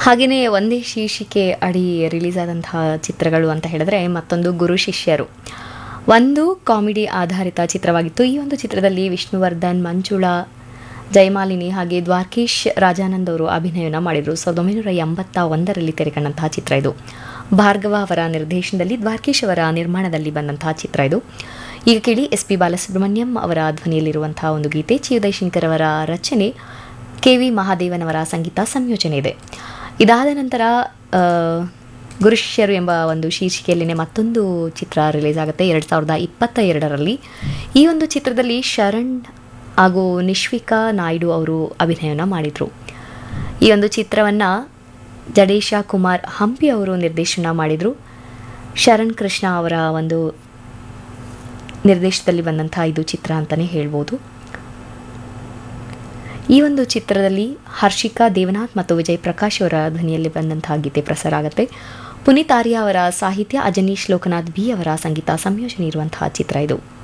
ಹಾಗೆಯೇ ಒಂದೇ ಶೀರ್ಷಿಕೆ ಅಡಿ ರಿಲೀಸ್ ಆದಂತಹ ಚಿತ್ರಗಳು ಅಂತ ಹೇಳಿದ್ರೆ ಮತ್ತೊಂದು ಗುರು ಶಿಷ್ಯರು ಒಂದು ಕಾಮಿಡಿ ಆಧಾರಿತ ಚಿತ್ರವಾಗಿತ್ತು ಈ ಒಂದು ಚಿತ್ರದಲ್ಲಿ ವಿಷ್ಣುವರ್ಧನ್ ಮಂಜುಳಾ ಜಯಮಾಲಿನಿ ಹಾಗೆ ದ್ವಾರ್ಕೀಶ್ ರಾಜಾನಂದ್ ಅವರು ಅಭಿನಯನ ಮಾಡಿದರು ಸಾವಿರದ ಒಂಬೈನೂರ ಎಂಬತ್ತ ಒಂದರಲ್ಲಿ ತೆರೆಕಂಡಂತಹ ಚಿತ್ರ ಇದು ಭಾರ್ಗವ ಅವರ ನಿರ್ದೇಶನದಲ್ಲಿ ದ್ವಾರ್ಕೀಶ್ ಅವರ ನಿರ್ಮಾಣದಲ್ಲಿ ಬಂದಂತಹ ಚಿತ್ರ ಇದು ಈಗ ಕೇಳಿ ಎಸ್ ಪಿ ಬಾಲಸುಬ್ರಹ್ಮಣ್ಯಂ ಅವರ ಧ್ವನಿಯಲ್ಲಿರುವಂತಹ ಒಂದು ಗೀತೆ ಚಿ ಉದಯಶಂಕರ್ ಅವರ ರಚನೆ ಕೆ ವಿ ಮಹಾದೇವನವರ ಸಂಗೀತ ಸಂಯೋಜನೆ ಇದೆ ಇದಾದ ನಂತರ ಆ, ಗುರುಶಿಷ್ಯರು ಎಂಬ ಒಂದು ಶೀರ್ಷಿಕೆಯಲ್ಲಿನೇ ಮತ್ತೊಂದು ಚಿತ್ರ ರಿಲೀಸ್ ಆಗುತ್ತೆ ಎರಡು ಸಾವಿರದ ಇಪ್ಪತ್ತ ಎರಡರಲ್ಲಿ ಈ ಒಂದು ಚಿತ್ರದಲ್ಲಿ ಶರಣ್ ಹಾಗೂ ನಿಶ್ವಿಕಾ ನಾಯ್ಡು ಅವರು ಅಭಿನಯನ ಮಾಡಿದರು ಈ ಒಂದು ಚಿತ್ರವನ್ನು ಜಡೇಶ ಕುಮಾರ್ ಹಂಪಿ ಅವರು ನಿರ್ದೇಶನ ಮಾಡಿದರು ಶರಣ್ ಕೃಷ್ಣ ಅವರ ಒಂದು ನಿರ್ದೇಶನದಲ್ಲಿ ಬಂದಂಥ ಇದು ಚಿತ್ರ ಅಂತಲೇ ಹೇಳ್ಬೋದು ಈ ಒಂದು ಚಿತ್ರದಲ್ಲಿ ಹರ್ಷಿಕಾ ದೇವನಾಥ್ ಮತ್ತು ವಿಜಯ್ ಪ್ರಕಾಶ್ ಅವರ ಧ್ವನಿಯಲ್ಲಿ ಬಂದಂತಹ ಗೀತೆ ಪ್ರಸಾರ ಆಗುತ್ತೆ ಪುನೀತ್ ಆರ್ಯ ಅವರ ಸಾಹಿತ್ಯ ಅಜನೀಶ್ ಲೋಕನಾಥ್ ಬಿ ಅವರ ಸಂಗೀತ ಸಂಯೋಜನೆ ಇರುವಂತಹ ಚಿತ್ರ ಇದು